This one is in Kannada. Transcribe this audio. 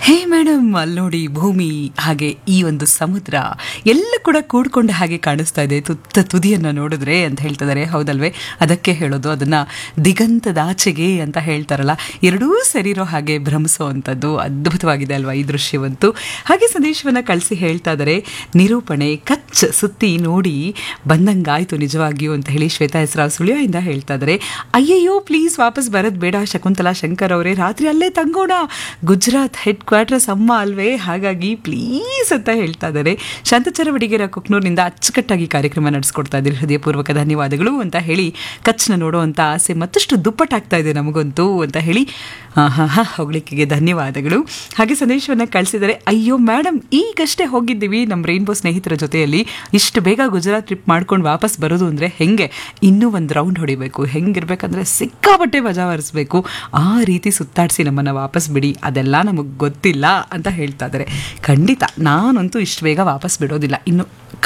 ಹೇ ಮೇಡಮ್ ಅಲ್ಲಿ ನೋಡಿ ಭೂಮಿ ಹಾಗೆ ಈ ಒಂದು ಸಮುದ್ರ ಎಲ್ಲ ಕೂಡ ಕೂಡ್ಕೊಂಡ ಹಾಗೆ ಕಾಣಿಸ್ತಾ ಇದೆ ತುತ್ತ ತುದಿಯನ್ನು ನೋಡಿದ್ರೆ ಅಂತ ಹೇಳ್ತಿದ್ದಾರೆ ಹೌದಲ್ವೇ ಅದಕ್ಕೆ ಹೇಳೋದು ಅದನ್ನ ದಿಗಂತದಾಚೆಗೆ ಅಂತ ಹೇಳ್ತಾರಲ್ಲ ಎರಡೂ ಸರಿರೋ ಹಾಗೆ ಭ್ರಮಿಸೋ ಅಂಥದ್ದು ಅದ್ಭುತವಾಗಿದೆ ಅಲ್ವಾ ಈ ದೃಶ್ಯವಂತೂ ಹಾಗೆ ಸಂದೇಶವನ್ನ ಕಳಿಸಿ ಹೇಳ್ತಾ ಇದ್ದಾರೆ ನಿರೂಪಣೆ ಕಚ್ ಸುತ್ತಿ ನೋಡಿ ಬಂದಂಗಾಯ್ತು ನಿಜವಾಗಿಯೂ ಅಂತ ಹೇಳಿ ಶ್ವೇತಾ ಹೆಸರಾವ್ ಸುಳಿಯಿಂದ ಹೇಳ್ತಾ ಇದ್ದಾರೆ ಅಯ್ಯಯ್ಯೋ ಪ್ಲೀಸ್ ವಾಪಸ್ ಬರೋದು ಬೇಡ ಶಕುಂತಲಾ ಶಂಕರ್ ಅವರೇ ರಾತ್ರಿ ಅಲ್ಲೇ ತಂಗೋಣ ಗುಜರಾತ್ ಹೆಡ್ ಕ್ವಾರ್ಟರ್ಸ್ ಅಮ್ಮ ಅಲ್ವೇ ಹಾಗಾಗಿ ಪ್ಲೀಸ್ ಅಂತ ಹೇಳ್ತಾ ಇದ್ದಾರೆ ಶಾಂತಚರ ವಡಿಗೆರ ಕುಕ್ನೂರಿನಿಂದ ಅಚ್ಚುಕಟ್ಟಾಗಿ ಕಾರ್ಯಕ್ರಮ ನಡೆಸ್ಕೊಡ್ತಾ ಇದ್ದೀರಿ ಹೃದಯಪೂರ್ವಕ ಧನ್ಯವಾದಗಳು ಅಂತ ಹೇಳಿ ಕಚ್ನ ನೋಡುವಂಥ ಆಸೆ ಮತ್ತಷ್ಟು ದುಪ್ಪಟ್ಟಾಗ್ತಾ ಇದೆ ನಮಗಂತೂ ಅಂತ ಹೇಳಿ ಹಾ ಹಾ ಹೊಗಳಿಕೆಗೆ ಧನ್ಯವಾದಗಳು ಹಾಗೆ ಸಂದೇಶವನ್ನು ಕಳಿಸಿದರೆ ಅಯ್ಯೋ ಮೇಡಮ್ ಈಗಷ್ಟೇ ಹೋಗಿದ್ದೀವಿ ನಮ್ಮ ರೈನ್ಬೋ ಸ್ನೇಹಿತರ ಜೊತೆಯಲ್ಲಿ ಇಷ್ಟು ಬೇಗ ಗುಜರಾತ್ ಟ್ರಿಪ್ ಮಾಡ್ಕೊಂಡು ವಾಪಸ್ ಬರೋದು ಅಂದರೆ ಹೆಂಗೆ ಇನ್ನೂ ಒಂದು ರೌಂಡ್ ಹೊಡಿಬೇಕು ಹೆಂಗಿರ್ಬೇಕಂದ್ರೆ ಸಿಕ್ಕಾಪಟ್ಟೆ ಮಜಾ ಹರಿಸ್ಬೇಕು ಆ ರೀತಿ ಸುತ್ತಾಡಿಸಿ ನಮ್ಮನ್ನು ವಾಪಸ್ ಬಿಡಿ ಅದೆಲ್ಲ ನಮಗೆ ಗೊತ್ತಿಲ್ಲ ಅಂತ ಹೇಳ್ತಾ ಇದ್ದಾರೆ ಖಂಡಿತ ನಾನಂತೂ ಇಷ್ಟು ಬೇಗ ವಾಪಸ್ ಬಿಡೋದಿಲ್ಲ ಇನ್ನು